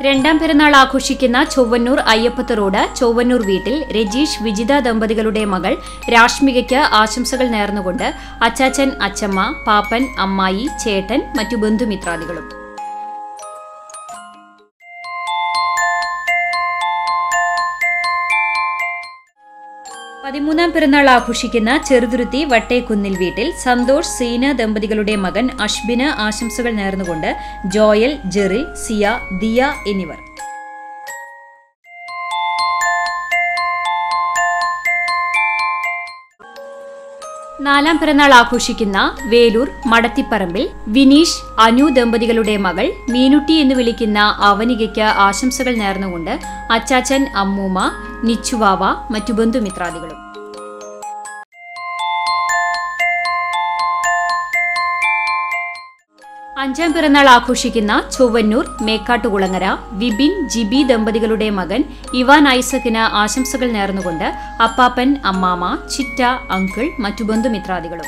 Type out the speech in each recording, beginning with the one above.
രണ്ടാം പിറന്നാൾ ആഘോഷിക്കുന്ന ചൊവ്വന്നൂർ അയ്യപ്പത്ത് റോഡ് ചൊവ്വന്നൂർ വീട്ടിൽ രജീഷ് വിജിത ദമ്പതികളുടെ മകൾ രാഷ്മികയ്ക്ക് ആശംസകൾ നേർന്നുകൊണ്ട് അച്ചാച്ചൻ അച്ചമ്മ പാപ്പൻ അമ്മായി ചേട്ടൻ മറ്റു ബന്ധുമിത്രാദികളും പതിമൂന്നാം പിറന്നാൾ ആഘോഷിക്കുന്ന ചെറുതുരുത്തി വട്ടേക്കുന്നിൽ വീട്ടിൽ സന്തോഷ് സീന ദമ്പതികളുടെ മകൻ അഷ്ബിന് ആശംസകൾ നേർന്നുകൊണ്ട് ജോയൽ ജെറിൽ സിയ ദിയ എന്നിവർ നാലാം പിറന്നാൾ ആഘോഷിക്കുന്ന വേലൂർ മടത്തിപ്പറമ്പിൽ വിനീഷ് അനു ദമ്പതികളുടെ മകൾ മീനുട്ടി എന്ന് വിളിക്കുന്ന അവനികയ്ക്ക് ആശംസകൾ നേർന്നുകൊണ്ട് അച്ചാച്ചൻ അമ്മൂമ്മ നിച്ചുവാവ മറ്റു ബന്ധുമിത്രാദികളും അഞ്ചാം പിറന്നാൾ ആഘോഷിക്കുന്ന ചൊവ്വന്നൂർ മേക്കാട്ടുകുളങ്ങര വിപിൻ ജിബി ദമ്പതികളുടെ മകൻ ഇവാൻ ഐസക്കിന് ആശംസകൾ നേർന്നുകൊണ്ട് അപ്പാപ്പൻ അമ്മാമ ചിറ്റ അങ്കിൾ മറ്റു ബന്ധുമിത്രാദികളും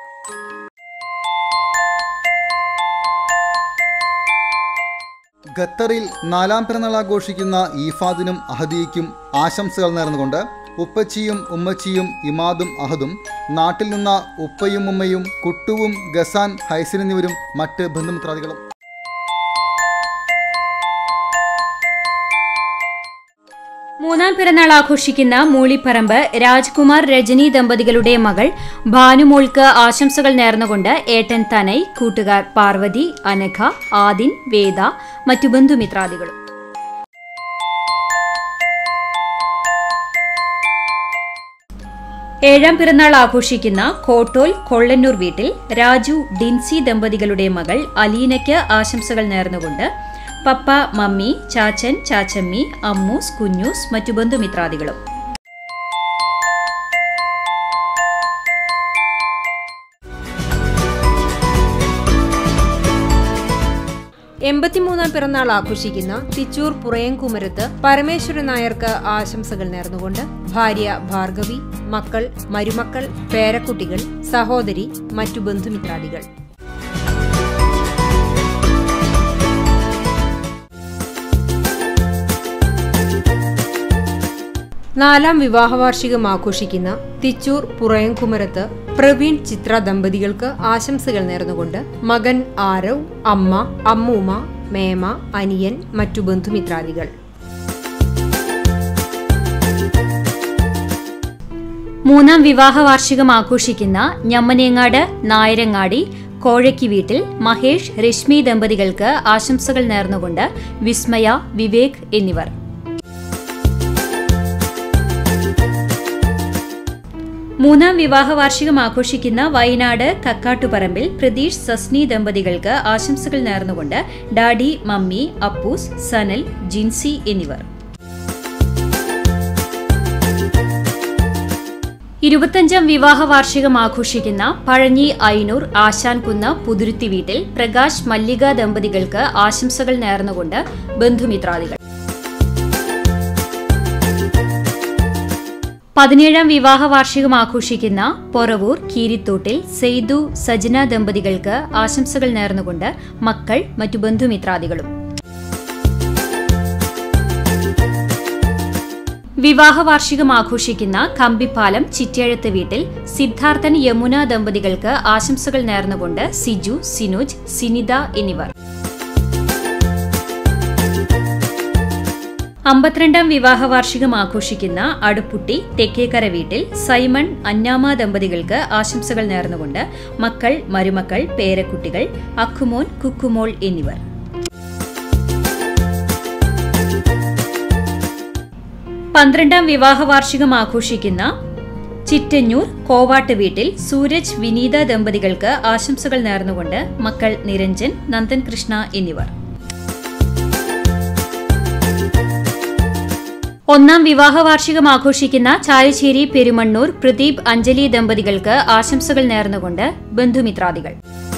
ഖത്തറിൽ നാലാം പിറന്നാൾ ആഘോഷിക്കുന്ന ഈഫാദിനും അഹദിയയ്ക്കും ആശംസകൾ നേർന്നുകൊണ്ട് ഉപ്പച്ചിയും ഉമ്മച്ചിയും ഇമാദും അഹദും നാട്ടിൽ നിന്ന ഉപ്പയും ഉമ്മയും കുട്ടുവും ഗസാൻ ഹൈസിൻ എന്നിവരും മറ്റ് ബന്ധുമിത്രാദികളും മൂന്നാം പിറന്നാൾ ആഘോഷിക്കുന്ന മൂളിപ്പറമ്പ് രാജ്കുമാർ രജനി ദമ്പതികളുടെ മകൾ ഭാനുമോൾക്ക് ആശംസകൾ നേർന്നുകൊണ്ട് ഏട്ടൻ തനൈ കൂട്ടുകാർ പാർവതി അനഘ ആദിൻ വേദ മറ്റു ബന്ധുമിത്രാദികളും ഏഴാം പിറന്നാൾ ആഘോഷിക്കുന്ന കോട്ടോൽ കൊള്ളന്നൂർ വീട്ടിൽ രാജു ഡിൻസി ദമ്പതികളുടെ മകൾ അലീനയ്ക്ക് ആശംസകൾ നേർന്നുകൊണ്ട് പപ്പ മമ്മി ചാച്ചൻ ചാച്ചമ്മി അമ്മൂസ് കുഞ്ഞൂസ് മറ്റു ബന്ധുമിത്രാദികളും എൺപത്തിമൂന്നാം പിറന്നാൾ ആഘോഷിക്കുന്ന തിച്ചൂർ പുറയൻകുമരത്ത് പരമേശ്വരൻ നായർക്ക് ആശംസകൾ നേർന്നുകൊണ്ട് ഭാര്യ ഭാർഗവി മക്കൾ മരുമക്കൾ പേരക്കുട്ടികൾ സഹോദരി മറ്റു ബന്ധുമിത്രാദികൾ നാലാം വിവാഹ വാർഷികം ആഘോഷിക്കുന്ന തിച്ചൂർ പുറയൻകുമരത്ത് പ്രവീൺ ചിത്ര ദമ്പതികൾക്ക് ആശംസകൾ നേർന്നുകൊണ്ട് മകൻ ആരവ് അമ്മ അമ്മൂമ്മ മേമ അനിയൻ മറ്റു ബന്ധുമിത്രാദികൾ മൂന്നാം വിവാഹ വാർഷികം ആഘോഷിക്കുന്ന ഞമ്മനേങ്ങാട് നായരങ്ങാടി കോഴയ്ക്ക് വീട്ടിൽ മഹേഷ് രശ്മി ദമ്പതികൾക്ക് ആശംസകൾ നേർന്നുകൊണ്ട് വിസ്മയ വിവേക് എന്നിവർ മൂന്നാം വിവാഹ വാർഷികം ആഘോഷിക്കുന്ന വയനാട് കക്കാട്ടുപറമ്പിൽ പ്രതീഷ് സസ്നി ദമ്പതികൾക്ക് ആശംസകൾ നേർന്നുകൊണ്ട് ഡാഡി മമ്മി അപ്പൂസ് സനൽ ജിൻസി എന്നിവർ ഇരുപത്തഞ്ചാം വിവാഹ വാർഷികം ആഘോഷിക്കുന്ന പഴഞ്ഞി ഐനൂർ ആശാൻകുന്ന് പുതുരുത്തി വീട്ടിൽ പ്രകാശ് മല്ലിക ദമ്പതികൾക്ക് ആശംസകൾ നേർന്നുകൊണ്ട് ബന്ധുമിത്രാദികൾ പതിനേഴാം വിവാഹ വാർഷികം ആഘോഷിക്കുന്ന പൊറവൂർ കീരിത്തോട്ടിൽ സെയ്തു സജന ദമ്പതികൾക്ക് ആശംസകൾ നേർന്നുകൊണ്ട് മക്കൾ മറ്റു ബന്ധുമിത്രാദികളും വിവാഹ വാർഷികം ആഘോഷിക്കുന്ന കമ്പിപ്പാലം ചിറ്റേഴത്ത് വീട്ടിൽ സിദ്ധാർത്ഥൻ യമുന ദമ്പതികൾക്ക് ആശംസകൾ നേർന്നുകൊണ്ട് സിജു സിനുജ് സിനിത എന്നിവർ അമ്പത്തിരണ്ടാം വിവാഹ വാർഷികം ആഘോഷിക്കുന്ന അടുപ്പുട്ടി തെക്കേക്കര വീട്ടിൽ സൈമൺ അന്നാമ ദമ്പതികൾക്ക് ആശംസകൾ നേർന്നുകൊണ്ട് മക്കൾ മരുമക്കൾ പേരക്കുട്ടികൾ അക്കുമോൻ കുക്കുമോൾ എന്നിവർ പന്ത്രണ്ടാം വിവാഹ വാർഷികം ആഘോഷിക്കുന്ന ചിറ്റഞ്ഞൂർ കോവാട്ട് വീട്ടിൽ സൂരജ് വിനീത ദമ്പതികൾക്ക് ആശംസകൾ നേർന്നുകൊണ്ട് മക്കൾ നിരഞ്ജൻ നന്ദൻ കൃഷ്ണ എന്നിവർ ഒന്നാം വിവാഹ വാർഷികം ആഘോഷിക്കുന്ന ചായശ്ശേരി പെരുമണ്ണൂർ പ്രദീപ് അഞ്ജലി ദമ്പതികൾക്ക് ആശംസകൾ നേർന്നുകൊണ്ട് ബന്ധുമിത്രാദികൾ